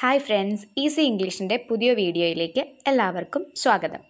hi friends easy ഇംഗ്ലീഷിൻ്റെ പുതിയ വീഡിയോയിലേക്ക് എല്ലാവർക്കും സ്വാഗതം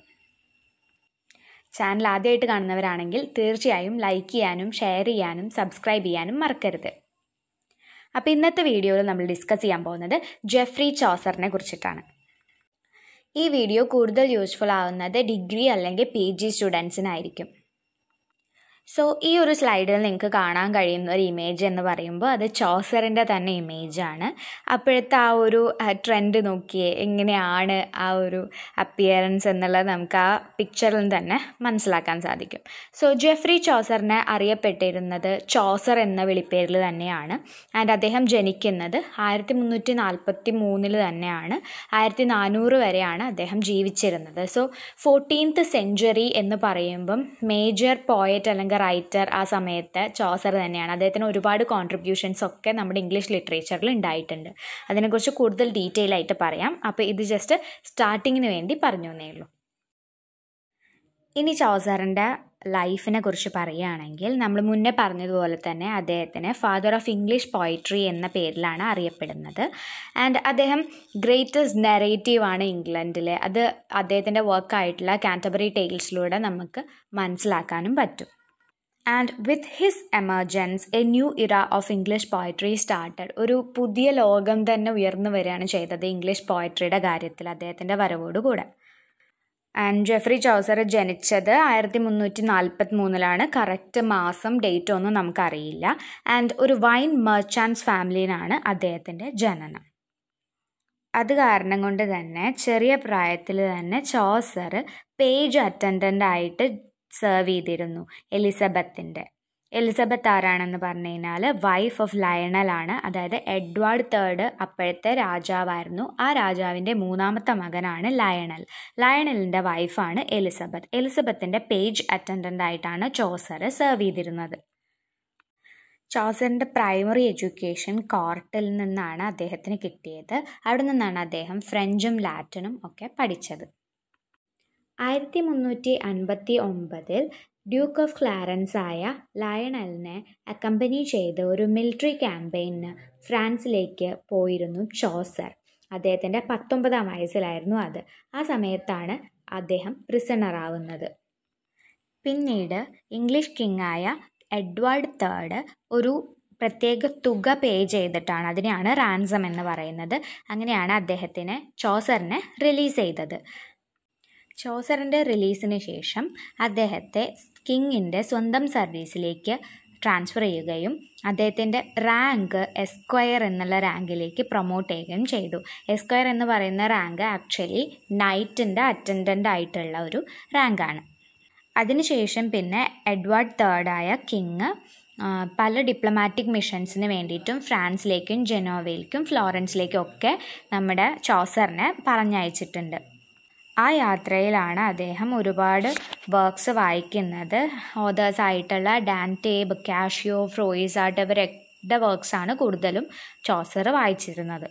ചാനൽ ആദ്യമായിട്ട് കാണുന്നവരാണെങ്കിൽ തീർച്ചയായും ലൈക്ക് ചെയ്യാനും ഷെയർ ചെയ്യാനും സബ്സ്ക്രൈബ് ചെയ്യാനും മറക്കരുത് അപ്പോൾ ഇന്നത്തെ വീഡിയോയിൽ നമ്മൾ ഡിസ്കസ് ചെയ്യാൻ പോകുന്നത് ജെഫ്രി ചോസറിനെ കുറിച്ചിട്ടാണ് ഈ വീഡിയോ കൂടുതൽ യൂസ്ഫുൾ ആവുന്നത് ഡിഗ്രി അല്ലെങ്കിൽ പി ജി സ്റ്റുഡൻസിനായിരിക്കും സോ ഈ ഒരു സ്ലൈഡിൽ നിങ്ങൾക്ക് കാണാൻ കഴിയുന്ന ഒരു ഇമേജ് എന്ന് പറയുമ്പോൾ അത് ചോസറിൻ്റെ തന്നെ ഇമേജാണ് അപ്പോഴത്തെ ആ ഒരു ട്രെൻഡ് നോക്കിയേ എങ്ങനെയാണ് ആ ഒരു അപ്പിയറൻസ് എന്നുള്ളത് നമുക്ക് ആ പിക്ചറിൽ തന്നെ മനസ്സിലാക്കാൻ സാധിക്കും സോ ജെഫ്രി ചോസറിനെ അറിയപ്പെട്ടിരുന്നത് ചോസർ എന്ന വിളിപ്പേരിൽ തന്നെയാണ് ആൻഡ് അദ്ദേഹം ജനിക്കുന്നത് ആയിരത്തി മുന്നൂറ്റി നാൽപ്പത്തി മൂന്നിൽ തന്നെയാണ് ആയിരത്തി നാനൂറ് വരെയാണ് അദ്ദേഹം ജീവിച്ചിരുന്നത് സോ ഫോർട്ടീൻത്ത് സെഞ്ച്വറി എന്ന് പറയുമ്പം മേജർ പോയറ്റ് അല്ലെങ്കിൽ റൈറ്റർ ആ സമയത്ത് ചോസർ തന്നെയാണ് അദ്ദേഹത്തിന് ഒരുപാട് കോൺട്രിബ്യൂഷൻസ് ഒക്കെ നമ്മുടെ ഇംഗ്ലീഷ് ലിറ്ററേച്ചറിൽ ഉണ്ടായിട്ടുണ്ട് അതിനെക്കുറിച്ച് കൂടുതൽ ഡീറ്റെയിൽ ആയിട്ട് പറയാം അപ്പോൾ ഇത് ജസ്റ്റ് സ്റ്റാർട്ടിങ്ങിന് വേണ്ടി പറഞ്ഞു എന്നേ ഉള്ളൂ ഇനി ചോസറിൻ്റെ ലൈഫിനെ കുറിച്ച് പറയുകയാണെങ്കിൽ നമ്മൾ മുന്നേ പറഞ്ഞതുപോലെ തന്നെ അദ്ദേഹത്തിന് ഫാദർ ഓഫ് ഇംഗ്ലീഷ് പോയിട്രി എന്ന പേരിലാണ് അറിയപ്പെടുന്നത് ആൻഡ് അദ്ദേഹം ഗ്രേറ്റസ്റ്റ് നെറേറ്റീവ് ആണ് ഇംഗ്ലണ്ടിൽ അത് അദ്ദേഹത്തിൻ്റെ വർക്കായിട്ടുള്ള കാൻറ്റബറി ടെയിൽസിലൂടെ നമുക്ക് മനസ്സിലാക്കാനും പറ്റും and with his emergence a new era of English poetry started ഒരു പുതിയ ലോകം തന്നെ ഉയർന്നു വരികയാണ് ചെയ്തത് ഇംഗ്ലീഷ് പോയട്രിയുടെ കാര്യത്തിൽ അദ്ദേഹത്തിൻ്റെ വരവോടുകൂടെ ആൻഡ് ജെഫ്രി ചൗസർ ജനിച്ചത് ആയിരത്തി മുന്നൂറ്റി നാൽപ്പത്തി മൂന്നിലാണ് കറക്റ്റ് മാസം ഡേറ്റ് ഒന്നും നമുക്കറിയില്ല ആൻഡ് ഒരു വൈൻ മെർച്ചാൻസ് ഫാമിലിയിലാണ് അദ്ദേഹത്തിൻ്റെ ജനനം അത് കാരണം കൊണ്ട് തന്നെ ചെറിയ പ്രായത്തിൽ തന്നെ ചോസർ പേജ് അറ്റൻഡൻ്റ് ആയിട്ട് സെർവ് ചെയ്തിരുന്നു എലിസബത്തിൻ്റെ എലിസബത്ത് ആരാണെന്ന് പറഞ്ഞു കഴിഞ്ഞാൽ വൈഫ് ഓഫ് ലയണലാണ് അതായത് എഡ്വാർഡ് തേർഡ് അപ്പോഴത്തെ രാജാവായിരുന്നു ആ രാജാവിൻ്റെ മൂന്നാമത്തെ മകനാണ് ലയണൽ ലയണലിൻ്റെ വൈഫാണ് എലിസബത്ത് എലിസബത്തിൻ്റെ പേജ് അറ്റൻഡൻ്റ് ആയിട്ടാണ് ചോസർ സെർവ് ചെയ്തിരുന്നത് ചോസറിൻ്റെ പ്രൈമറി എഡ്യൂക്കേഷൻ കോർട്ടിൽ നിന്നാണ് അദ്ദേഹത്തിന് കിട്ടിയത് അവിടെ നിന്നാണ് അദ്ദേഹം ഫ്രഞ്ചും ലാറ്റിനും ഒക്കെ പഠിച്ചത് ആയിരത്തി മുന്നൂറ്റി അൻപത്തി ഒമ്പതിൽ ഡ്യൂക്ക് ഓഫ് ക്ലാരൻസ് ആയ ലയണലിനെ അക്കമ്പനി ചെയ്ത് ഒരു മിലിറ്ററി ക്യാമ്പയിന് ഫ്രാൻസിലേക്ക് പോയിരുന്നു ചോസർ അദ്ദേഹത്തിൻ്റെ പത്തൊമ്പതാം വയസ്സിലായിരുന്നു അത് ആ സമയത്താണ് അദ്ദേഹം പ്രിസണർ ആവുന്നത് പിന്നീട് ഇംഗ്ലീഷ് കിങ്ങായ എഡ്വാർഡ് തേർഡ് ഒരു പ്രത്യേക തുക പേ ചെയ്തിട്ടാണ് അതിനെയാണ് റാൻസം എന്ന് പറയുന്നത് അങ്ങനെയാണ് അദ്ദേഹത്തിന് ചോസറിനെ റിലീസ് ചെയ്തത് ചോസറിൻ്റെ റിലീസിന് ശേഷം അദ്ദേഹത്തെ കിങ്ങിൻ്റെ സ്വന്തം സർവീസിലേക്ക് ട്രാൻസ്ഫർ ചെയ്യുകയും അദ്ദേഹത്തിൻ്റെ റാങ്ക് എസ്ക്വയർ എന്നുള്ള റാങ്കിലേക്ക് പ്രൊമോട്ട് ചെയ്യുകയും ചെയ്തു എസ്ക്വയർ എന്ന് പറയുന്ന റാങ്ക് ആക്ച്വലി നൈറ്റിൻ്റെ അറ്റൻഡൻ്റ് ആയിട്ടുള്ള ഒരു റാങ്കാണ് അതിനുശേഷം പിന്നെ എഡ്വാർഡ് തേർഡായ കിങ് പല ഡിപ്ലോമാറ്റിക് മിഷൻസിന് വേണ്ടിയിട്ടും ഫ്രാൻസിലേക്കും ജനോവയിലേക്കും ഫ്ലോറൻസിലേക്കും ഒക്കെ നമ്മുടെ ചോസറിനെ പറഞ്ഞയച്ചിട്ടുണ്ട് ആ യാത്രയിലാണ് അദ്ദേഹം ഒരുപാട് വർക്ക്സ് വായിക്കുന്നത് ഓതേഴ്സ് ആയിട്ടുള്ള ഡാൻറ്റേബ് കാഷ്യോ ഫ്രോയിസാർട്ട് ഇവരുടെ വർക്ക്സാണ് കൂടുതലും ചോസർ വായിച്ചിരുന്നത്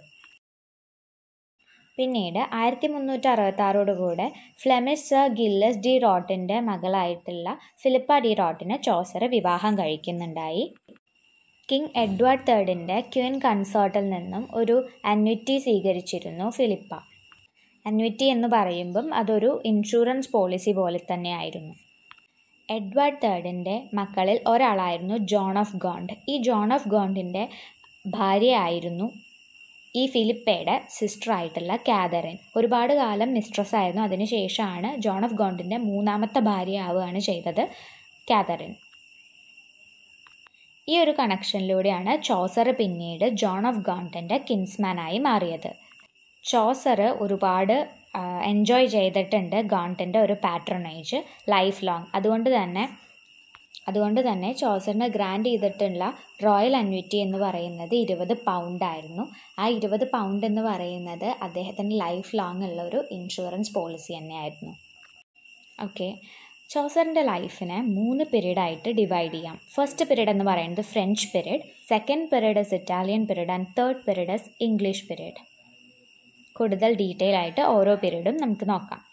പിന്നീട് ആയിരത്തി മുന്നൂറ്റി അറുപത്തി ആറോടുകൂടെ ഫ്ലെമിഷ് സർ ഗില്ലസ് ഡി റോട്ടിൻ്റെ മകളായിട്ടുള്ള ഫിലിപ്പ ഡി റോട്ടിനെ ചോസർ വിവാഹം കഴിക്കുന്നുണ്ടായി കിങ് എഡ്വേർഡ് തേർഡിൻ്റെ ക്വീൻ കൺസോർട്ടിൽ നിന്നും ഒരു അന്വിറ്റി സ്വീകരിച്ചിരുന്നു ഫിലിപ്പ അന്വിറ്റി എന്ന് പറയുമ്പം അതൊരു ഇൻഷുറൻസ് പോളിസി പോലെ തന്നെയായിരുന്നു എഡ്വേർഡ് തേർഡിൻ്റെ മക്കളിൽ ഒരാളായിരുന്നു ജോൺ ഓഫ് ഗോണ്ട് ഈ ജോൺ ഓഫ് ഗോണ്ടിൻ്റെ ഭാര്യയായിരുന്നു ഈ ഫിലിപ്പയുടെ സിസ്റ്റർ ആയിട്ടുള്ള കാതറിൻ ഒരുപാട് കാലം മിസ്ട്രസ് ആയിരുന്നു അതിനുശേഷമാണ് ജോൺ ഓഫ് ഗോണ്ടിൻ്റെ മൂന്നാമത്തെ ഭാര്യ ആവുകയാണ് ചെയ്തത് കാതറിൻ ഈ ഒരു കണക്ഷനിലൂടെയാണ് ചോസർ പിന്നീട് ജോൺ ഓഫ് ഗോണ്ടിൻ്റെ കിൻസ്മാനായി മാറിയത് ചോസർ ഒരുപാട് എൻജോയ് ചെയ്തിട്ടുണ്ട് ഗോണ്ടിൻ്റെ ഒരു പാട്രണേജ് ലൈഫ് ലോങ് അതുകൊണ്ട് തന്നെ അതുകൊണ്ട് തന്നെ ചോസറിന് ഗ്രാൻഡ് ചെയ്തിട്ടുള്ള റോയൽ അന്വിറ്റി എന്ന് പറയുന്നത് ഇരുപത് പൗണ്ട് ആയിരുന്നു ആ ഇരുപത് പൗണ്ട് എന്ന് പറയുന്നത് അദ്ദേഹത്തിൻ്റെ ലൈഫ് ലോങ് ഉള്ള ഒരു ഇൻഷുറൻസ് പോളിസി തന്നെയായിരുന്നു ഓക്കെ ചോസറിൻ്റെ ലൈഫിനെ മൂന്ന് പീരീഡായിട്ട് ഡിവൈഡ് ചെയ്യാം ഫസ്റ്റ് പീരീഡ് എന്ന് പറയുന്നത് French period second period is Italian period and third period is English period കൂടുതൽ ഡീറ്റെയിൽ ആയിട്ട് ഓരോ പീരീഡും നമുക്ക് നോക്കാം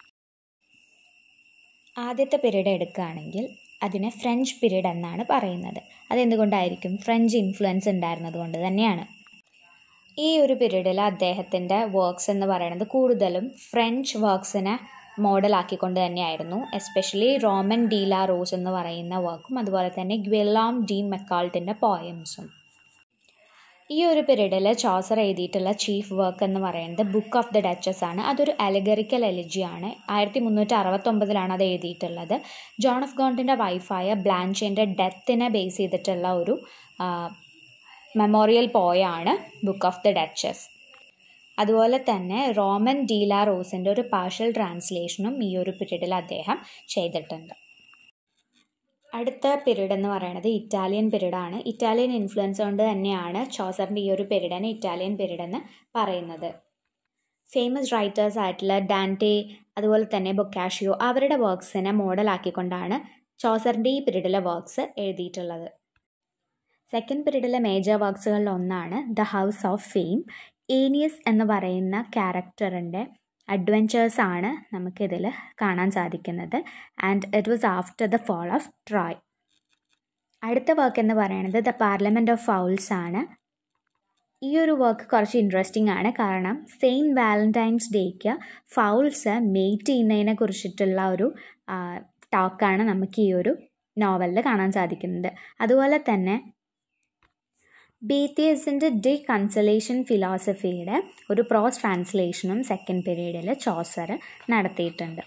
ആദ്യത്തെ പീരീഡ് എടുക്കുകയാണെങ്കിൽ അതിനെ ഫ്രഞ്ച് പീരീഡ് എന്നാണ് പറയുന്നത് അതെന്തുകൊണ്ടായിരിക്കും ഫ്രഞ്ച് ഇൻഫ്ലുവൻസ് ഉണ്ടായിരുന്നത് കൊണ്ട് തന്നെയാണ് ഈ ഒരു പീരീഡിൽ അദ്ദേഹത്തിൻ്റെ വർക്ക്സ് എന്ന് പറയുന്നത് കൂടുതലും ഫ്രഞ്ച് വർക്ക്സിനെ മോഡലാക്കിക്കൊണ്ട് തന്നെയായിരുന്നു എസ്പെഷ്യലി റോമൻ ഡീല റോസ് എന്ന് പറയുന്ന വർക്കും അതുപോലെ തന്നെ ഗ്വെല്ലാം ഡി മെക്കാൾട്ടിൻ്റെ പോയംസും ഈ ഒരു പീരീഡിൽ ചോസർ എഴുതിയിട്ടുള്ള ചീഫ് വർക്ക് എന്ന് പറയുന്നത് ബുക്ക് ഓഫ് ദ ഡച്ചസ് ആണ് അതൊരു അലഗറിക്കൽ എലിജിയാണ് ആയിരത്തി മുന്നൂറ്റി അറുപത്തൊമ്പതിലാണ് അത് എഴുതിയിട്ടുള്ളത് ജോൺ ഓഫ് ഗോണ്ടിൻ്റെ വൈഫായ ബ്ലാൻചിൻ്റെ ഡെത്തിനെ ബേസ് ചെയ്തിട്ടുള്ള ഒരു മെമ്മോറിയൽ പോയാണ് ബുക്ക് ഓഫ് ദ ഡച്ചസ് അതുപോലെ തന്നെ റോമൻ ഡീല റോസിൻ്റെ ഒരു പാർഷ്യൽ ട്രാൻസ്ലേഷനും ഈ ഒരു പീരീഡിൽ അദ്ദേഹം ചെയ്തിട്ടുണ്ട് അടുത്ത പീരീഡ് എന്ന് പറയുന്നത് ഇറ്റാലിയൻ പീരീഡാണ് ഇറ്റാലിയൻ ഇൻഫ്ലുവൻസ് കൊണ്ട് തന്നെയാണ് ചോസറിൻ്റെ ഈ ഒരു പീരീഡിനെ ഇറ്റാലിയൻ പീരീഡ് എന്ന് പറയുന്നത് ഫേമസ് റൈറ്റേഴ്സ് ആയിട്ടുള്ള ഡാൻറ്റെ അതുപോലെ തന്നെ ബൊക്കാഷിയോ അവരുടെ വർക്ക്സിനെ മോഡലാക്കിക്കൊണ്ടാണ് ചോസറിൻ്റെ ഈ പീരീഡിലെ വർക്ക്സ് എഴുതിയിട്ടുള്ളത് സെക്കൻഡ് പീരീഡിലെ മേജർ വർക്ക്സുകളിൽ ഒന്നാണ് the house of fame Aeneas എന്ന് പറയുന്ന ക്യാരക്ടറിൻ്റെ അഡ്വഞ്ചേഴ്സ് ആണ് നമുക്കിതിൽ കാണാൻ സാധിക്കുന്നത് and it was after the fall of Troy അടുത്ത വർക്ക് എന്ന് പറയുന്നത് ദ പാർലമെൻറ്റ് ഓഫ് ഫൗൾസ് ആണ് ഈ ഒരു വർക്ക് കുറച്ച് ഇൻട്രസ്റ്റിംഗ് ആണ് കാരണം സെയിൻറ്റ് വാലൻറ്റൈൻസ് ഡേക്ക് ഫൗൾസ് മെയ്റ്റ് ചെയ്യുന്നതിനെ കുറിച്ചിട്ടുള്ള ഒരു ടോക്കാണ് നമുക്ക് ഈ ഒരു നോവലിൽ കാണാൻ സാധിക്കുന്നത് അതുപോലെ തന്നെ ബീത്തിയസിൻ്റെ ഡി കൺസലേഷൻ ഫിലോസഫിയുടെ ഒരു പ്രോസ് ട്രാൻസ്ലേഷനും സെക്കൻഡ് പീരീഡിൽ ചോസർ നടത്തിയിട്ടുണ്ട്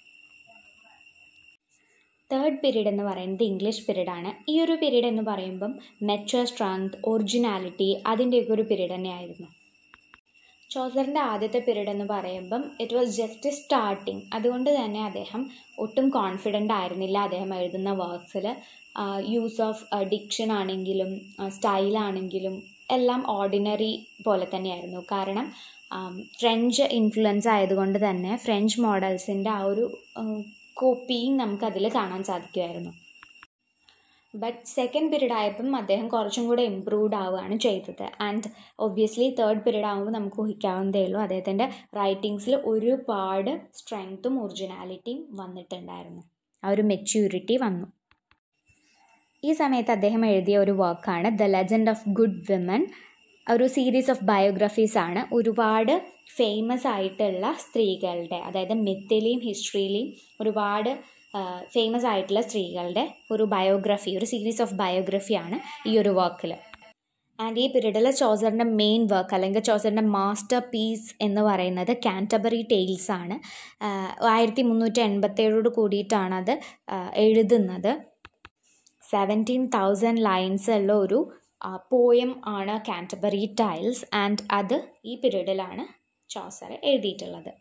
തേർഡ് പീരീഡ് എന്ന് പറയുന്നത് ഇംഗ്ലീഷ് പീരീഡാണ് ഈ ഒരു പീരീഡ് എന്ന് പറയുമ്പം മെച്ചർ സ്ട്രെങ്ത് ഒറിജിനാലിറ്റി അതിൻ്റെയൊക്കെ ഒരു പീരീഡ് തന്നെയായിരുന്നു ചോസറിൻ്റെ ആദ്യത്തെ പീരീഡ് എന്ന് പറയുമ്പം ഇറ്റ് വാസ് ജസ്റ്റ് സ്റ്റാർട്ടിങ് അതുകൊണ്ട് തന്നെ അദ്ദേഹം ഒട്ടും കോൺഫിഡൻ്റ് ആയിരുന്നില്ല അദ്ദേഹം എഴുതുന്ന വർക്ക്സിൽ യൂസ് ഓഫ് ഡിക്ഷൻ ആണെങ്കിലും സ്റ്റൈലാണെങ്കിലും എല്ലാം ഓർഡിനറി പോലെ തന്നെയായിരുന്നു കാരണം ഫ്രഞ്ച് ഇൻഫ്ലുവൻസ് ആയതുകൊണ്ട് തന്നെ ഫ്രഞ്ച് മോഡൽസിൻ്റെ ആ ഒരു കോപ്പിയും നമുക്കതിൽ കാണാൻ സാധിക്കുമായിരുന്നു ബട്ട് സെക്കൻഡ് പീരീഡ് ആയപ്പം അദ്ദേഹം കുറച്ചും കൂടെ ഇമ്പ്രൂവ്ഡ് ആവുകയാണ് ചെയ്തത് ആൻഡ് ഒബ്വിയസ്ലി തേർഡ് പീരീഡ് ആകുമ്പോൾ നമുക്ക് ഊഹിക്കാവുന്നതേ ഉള്ളൂ അദ്ദേഹത്തിൻ്റെ റൈറ്റിങ്സിൽ ഒരുപാട് സ്ട്രെങ്ത്തും ഒറിജിനാലിറ്റിയും വന്നിട്ടുണ്ടായിരുന്നു ആ ഒരു മെച്യൂരിറ്റി വന്നു ഈ സമയത്ത് അദ്ദേഹം എഴുതിയ ഒരു വർക്കാണ് the legend of good women ഒരു സീരീസ് ഓഫ് ബയോഗ്രഫീസ് ആണ് ഒരുപാട് ഫേമസ് ആയിട്ടുള്ള സ്ത്രീകളുടെ അതായത് മിത്തിലെയും ഹിസ്റ്ററിയിലെയും ഒരുപാട് ഫേമസ് ആയിട്ടുള്ള സ്ത്രീകളുടെ ഒരു ബയോഗ്രഫി ഒരു സീരീസ് ഓഫ് ബയോഗ്രഫിയാണ് ഈ ഒരു വർക്കിൽ ആൻഡ് ഈ പീരീഡിൽ ചോസറിൻ്റെ മെയിൻ വർക്ക് അല്ലെങ്കിൽ ചോസറിൻ്റെ മാസ്റ്റർ പീസ് എന്ന് പറയുന്നത് കാൻറ്റബറി ടെയിൽസ് ആണ് ആയിരത്തി മുന്നൂറ്റി എൺപത്തേഴോട് കൂടിയിട്ടാണ് അത് എഴുതുന്നത് സെവൻറ്റീൻ തൗസൻഡ് ലൈൻസ് ഉള്ള ഒരു പോയം ആണ് കാൻറ്റബറി ടൈൽസ് ആൻഡ് അത് ഈ പീരീഡിലാണ് ചോസർ എഴുതിയിട്ടുള്ളത്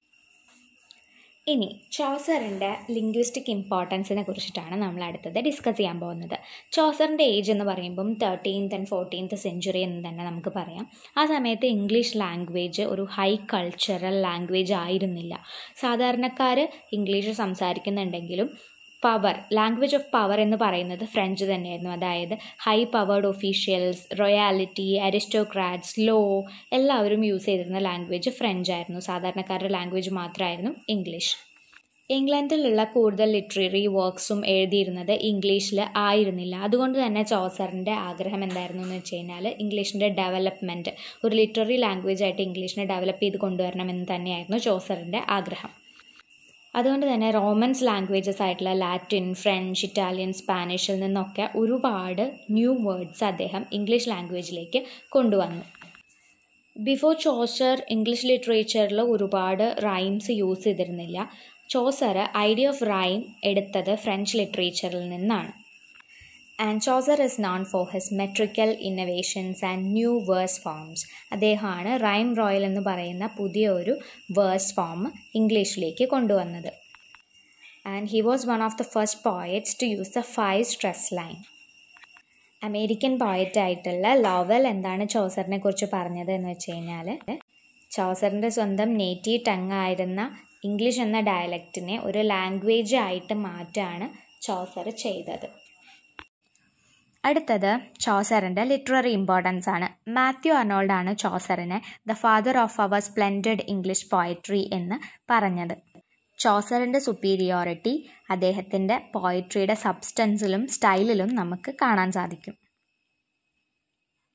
ഇനി ചോസറിൻ്റെ ലിംഗ്വിസ്റ്റിക് ഇമ്പോർട്ടൻസിനെ കുറിച്ചിട്ടാണ് നമ്മൾ അടുത്തത് ഡിസ്കസ് ചെയ്യാൻ പോകുന്നത് ചോസറിൻ്റെ ഏജ് എന്ന് പറയുമ്പം തേർട്ടീൻത്ത് ആൻഡ് ഫോർട്ടീൻത്ത് സെഞ്ചുറി എന്ന് തന്നെ നമുക്ക് പറയാം ആ സമയത്ത് ഇംഗ്ലീഷ് ലാംഗ്വേജ് ഒരു ഹൈ കൾച്ചറൽ ലാംഗ്വേജ് ആയിരുന്നില്ല സാധാരണക്കാർ ഇംഗ്ലീഷ് സംസാരിക്കുന്നുണ്ടെങ്കിലും പവർ ലാംഗ്വേജ് ഓഫ് പവർ എന്ന് പറയുന്നത് ഫ്രഞ്ച് തന്നെയായിരുന്നു അതായത് high powered officials royalty aristocrats law എല്ലാവരും യൂസ് ചെയ്തിരുന്ന ലാംഗ്വേജ് ഫ്രഞ്ച് ആയിരുന്നു സാധാരണക്കാരുടെ ലാംഗ്വേജ് മാത്രമായിരുന്നു ഇംഗ്ലീഷ് ഇംഗ്ലണ്ടിലുള്ള കൂടുതൽ ലിറ്റററി വർക്ക്സും എഴുതിയിരുന്നത് ഇംഗ്ലീഷിൽ ആയിരുന്നില്ല അതുകൊണ്ട് തന്നെ ചോസറിൻ്റെ ആഗ്രഹം എന്തായിരുന്നു എന്ന് വെച്ച് കഴിഞ്ഞാൽ ഇംഗ്ലീഷിൻ്റെ ഡെവലപ്മെൻറ്റ് ഒരു ലിറ്റററി ലാംഗ്വേജ് ആയിട്ട് ഇംഗ്ലീഷിനെ ഡെവലപ്പ് ചെയ്ത് കൊണ്ടുവരണമെന്ന് തന്നെയായിരുന്നു ചോസറിൻ്റെ ആഗ്രഹം അതുകൊണ്ട് തന്നെ റോമൻസ് ലാംഗ്വേജസ് ആയിട്ടുള്ള ലാറ്റിൻ ഫ്രഞ്ച് ഇറ്റാലിയൻ സ്പാനിഷിൽ നിന്നൊക്കെ ഒരുപാട് ന്യൂ വേർഡ്സ് അദ്ദേഹം ഇംഗ്ലീഷ് ലാംഗ്വേജിലേക്ക് കൊണ്ടുവന്നു ബിഫോർ ചോസർ ഇംഗ്ലീഷ് ലിറ്ററേച്ചറിൽ ഒരുപാട് റൈംസ് യൂസ് ചെയ്തിരുന്നില്ല ചോസർ ഐഡിയ ഓഫ് റൈം എടുത്തത് ഫ്രഞ്ച് ലിറ്ററേച്ചറിൽ നിന്നാണ് and Chaucer is known for his metrical innovations and new verse forms അദ്ദേഹമാണ് റൈം റോയൽ എന്ന് പറയുന്ന പുതിയ ഒരു വേഴ്സ് ഫോം ഇംഗ്ലീഷിലേക്ക് കൊണ്ടുവന്നത് and he was one of the first poets to use the five stress line American poet ആയിട്ടുള്ള Lowell എന്താണ് ചോസറിനെ കുറിച്ച് പറഞ്ഞത് എന്ന് വെച്ച് കഴിഞ്ഞാൽ ചോസറിൻ്റെ സ്വന്തം നേറ്റീവ് ടങ് ആയിരുന്ന ഇംഗ്ലീഷ് എന്ന ഡയലക്റ്റിനെ ഒരു ലാംഗ്വേജ് ആയിട്ട് മാറ്റാണ് ചോസർ ചെയ്തത് അടുത്തത് ചോസറിൻ്റെ ലിറ്റററി ഇമ്പോർട്ടൻസ് ആണ് മാത്യു അർണോൾഡാണ് ചോസറിനെ the father of our splendid English poetry എന്ന് പറഞ്ഞത് ചോസറിൻ്റെ സുപ്പീരിയോറിറ്റി അദ്ദേഹത്തിൻ്റെ പോയട്രിയുടെ സബ്സ്റ്റൻസിലും സ്റ്റൈലിലും നമുക്ക് കാണാൻ സാധിക്കും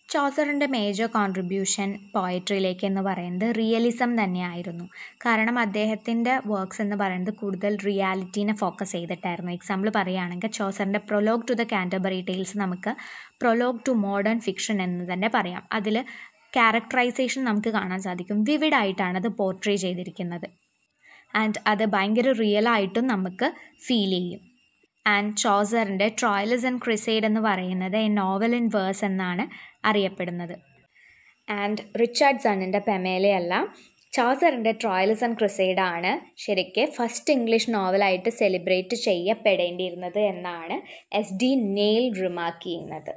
ചോസറിൻ്റെ മേജർ കോൺട്രിബ്യൂഷൻ പോയട്രിയിലേക്ക് എന്ന് പറയുന്നത് റിയലിസം തന്നെയായിരുന്നു കാരണം അദ്ദേഹത്തിൻ്റെ വർക്ക്സ് എന്ന് പറയുന്നത് കൂടുതൽ റിയാലിറ്റീനെ ഫോക്കസ് ചെയ്തിട്ടായിരുന്നു എക്സാമ്പിൾ പറയുകയാണെങ്കിൽ ചോസറിൻ്റെ prologue to the Canterbury tales നമുക്ക് പ്രൊലോഗ് ടു മോഡേൺ ഫിക്ഷൻ എന്ന് തന്നെ പറയാം അതിൽ ക്യാരക്ടറൈസേഷൻ നമുക്ക് കാണാൻ സാധിക്കും വിവിഡായിട്ടാണ് അത് പോർട്രേ ചെയ്തിരിക്കുന്നത് ആൻഡ് അത് ഭയങ്കര റിയലായിട്ടും നമുക്ക് ഫീൽ ചെയ്യും ആൻഡ് ചോസറിൻ്റെ ട്രോയലസ് ആൻഡ് ക്രിസൈഡ് എന്ന് പറയുന്നത് എ നോവൽ ഇൻ വേഴ്സ് എന്നാണ് അറിയപ്പെടുന്നത് ആൻഡ് റിച്ചാർഡ് സണ്ണിൻ്റെ പെമേലയല്ല ചോസറിൻ്റെ ട്രോയലസ് ആൻഡ് ക്രിസൈഡ് ആണ് ശരിക്ക് ഫസ്റ്റ് ഇംഗ്ലീഷ് നോവലായിട്ട് സെലിബ്രേറ്റ് ചെയ്യപ്പെടേണ്ടിയിരുന്നത് എന്നാണ് എസ് ഡി നെയിൽ റിമാർക്ക് ചെയ്യുന്നത്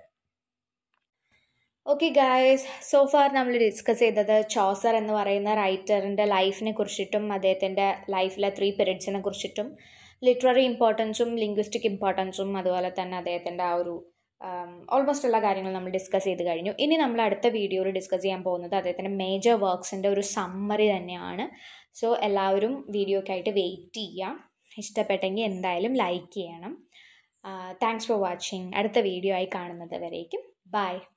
ഓക്കെ ഗായ്സ് സോ ഫാർ നമ്മൾ ഡിസ്കസ് ചെയ്തത് ചോസർ എന്ന് പറയുന്ന റൈറ്ററിൻ്റെ ലൈഫിനെ കുറിച്ചിട്ടും അദ്ദേഹത്തിൻ്റെ ലൈഫിലെ ത്രീ പീരീഡ്സിനെ കുറിച്ചിട്ടും ലിറ്റററി ഇമ്പോർട്ടൻസും ലിംഗ്വിസ്റ്റിക് ഇമ്പോർട്ടൻസും അതുപോലെ തന്നെ അദ്ദേഹത്തിൻ്റെ ആ ഒരു ഓൾമോസ്റ്റ് എല്ലാ കാര്യങ്ങളും നമ്മൾ ഡിസ്കസ് ചെയ്ത് കഴിഞ്ഞു ഇനി നമ്മൾ അടുത്ത വീഡിയോയിൽ ഡിസ്കസ് ചെയ്യാൻ പോകുന്നത് അദ്ദേഹത്തിൻ്റെ മേജർ വർക്ക്സിൻ്റെ ഒരു സമ്മറി തന്നെയാണ് സോ എല്ലാവരും വീഡിയോക്കായിട്ട് വെയിറ്റ് ചെയ്യാം ഇഷ്ടപ്പെട്ടെങ്കിൽ എന്തായാലും ലൈക്ക് ചെയ്യണം താങ്ക്സ് ഫോർ വാച്ചിങ് അടുത്ത വീഡിയോ ആയി കാണുന്നത് വരേക്കും ബൈ